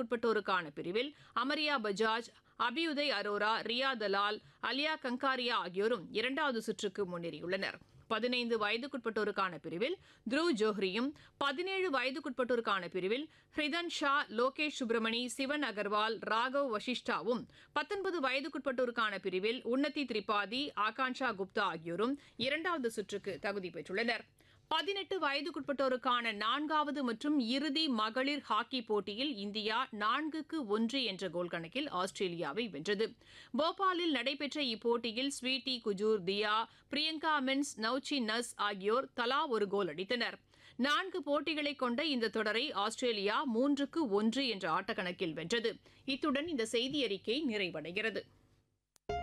வயதுக்குட்பட்டோருக்கான பிரிவில் அமரியா பஜாஜ் அபியுதய் அரோரா ரியா தலால் அலியா கங்காரியா ஆகியோரும் இரண்டாவது சுற்றுக்கு முன்னேறியுள்ளனர் பதினைந்து வயதுக்குட்பட்டோருக்கான பிரிவில் த்ருவ் ஜோஹ்ரியும் பதினேழு வயதுக்குட்பட்டோருக்கான பிரிவில் ஹிரிதன் ஷா லோகேஷ் சுப்ரமணி சிவன் அகர்வால் ராகவ் வஷிஷ்டாவும் பத்தொன்பது வயதுக்குட்பட்டோருக்கான பிரிவில் உன்னதி திரிபாதி ஆகாங்ஷா குப்தா ஆகியோரும் இரண்டாவது சுற்றுக்கு தகுதி பெற்றுள்ளனர் பதினெட்டு வயதுக்குட்பட்டோருக்கான நான்காவது மற்றும் இறுதி மகளிர் ஹாக்கி போட்டியில் இந்தியா நான்குக்கு ஒன்று என்ற கோல் கணக்கில் ஆஸ்திரேலியாவை வென்றது போபாலில் நடைபெற்ற இப்போட்டியில் ஸ்வீட்டி குஜூர் தியா பிரியங்கா மின்ஸ் நவ்ச்சி நஸ் ஆகியோர் தலா ஒரு கோல் அடித்தனர் நான்கு போட்டிகளை கொண்ட இந்த தொடரை ஆஸ்திரேலியா மூன்றுக்கு ஒன்று என்ற ஆட்டக்கணக்கில் வென்றது இத்துடன் இந்த செய்தி அறிக்கை நிறைவடைகிறது